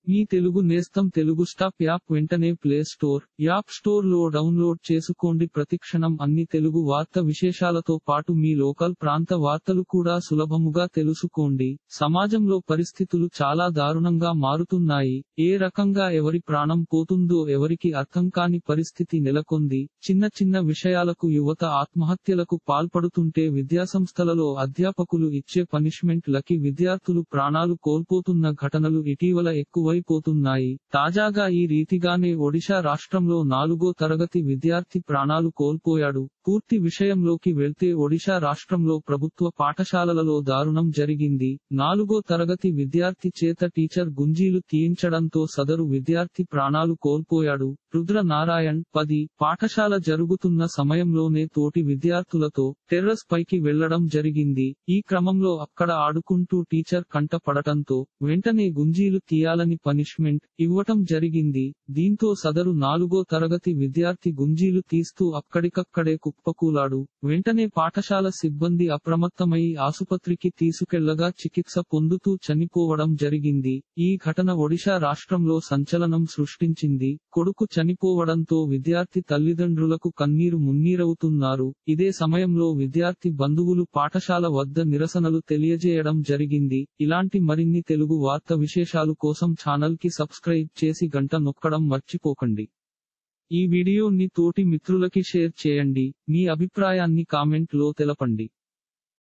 మీ తెలుగు నేస్తం Telugu stop app వెంటనే play store app store లో డౌన్లోడ్ చేసుకోండి ప్రతిక్షణం అన్ని తెలుగు వార్త విశేషాలతో పాటు మీ లోకల్ ప్రాంత వార్తలు కూడా సులభముగా తెలుసుకోండి సమాజంలో పరిస్థితులు చాలా దారుణంగా మారుతున్నాయి ఏ రకంగా ఎవరి ప్రాణం పోతుందో ఎవరికి అర్థం కాని పరిస్థితి నెలకొంది చిన్న చిన్న విషయాలకు యువత ఆత్మహత్యలకు పాల్పడుతుంటే విద్యాసంస్థలలో అధ్యాపకులు ఇచ్చే పనిష్మెంట్ లకి విద్యార్థులు ప్రాణాలు కోల్పోతున్న ఘటనలు ఇటీవల ఎక్కువైపోతున్నాయి తాజాగా ఈ రీతిగానే ఒడిశా రాష్ట్రంలో నాలుగో తరగతి విద్యార్థి ప్రాణాలు కోల్పోయాడు పూర్తి విషయంలోకి వెళ్తే ఒడిశా రాష్ట్రంలో ప్రభుత్వ పాఠశాలలలో దారుణం జరిగింది నాలుగో తరగతి విద్యార్థి చేత టీచర్ గుంజీలు తీయించడంతో సదరు విద్యార్థి ప్రాణాలు కోల్పోయాడు రుద్ర నారాయణ్ పది పాఠశాల జరుగుతున్న సమయంలోనే తోటి విద్యార్థులతో టెర్రస్ పైకి వెళ్లడం జరిగింది ఈ క్రమంలో అక్కడ ఆడుకుంటూ టీచర్ కంట పడటంతో వెంటనే గుంజీలు తీయాలని పనిష్మెంట్ ఇవ్వటం జరిగింది దీంతో సదరు నాలుగో తరగతి విద్యార్థి గుంజీలు తీస్తూ అక్కడికక్కడే కుప్పకూలాడు వెంటనే పాఠశాల సిబ్బంది అప్రమత్తమై ఆసుపత్రికి తీసుకెళ్లగా చికిత్స పొందుతూ చనిపోవడం జరిగింది ఈ ఘటన ఒడిశా రాష్ట్రంలో సంచలనం సృష్టించింది కొడుకు చనిపోవడంతో విద్యార్థి తల్లిదండ్రులకు కన్నీరు మున్నీరవుతున్నారు ఇదే సమయంలో విద్యార్థి బంధువులు పాఠశాల వద్ద నిరసనలు తెలియజేయడం జరిగింది ఇలాంటి మరిన్ని తెలుగు వార్త విశేషాలు కోసం ఛానల్ కి సబ్స్క్రైబ్ చేసి గంట నొక్కడం మర్చిపోకండి ఈ వీడియోని తోటి మిత్రులకి షేర్ చేయండి మీ అభిప్రాయాన్ని కామెంట్ లో తెలపండి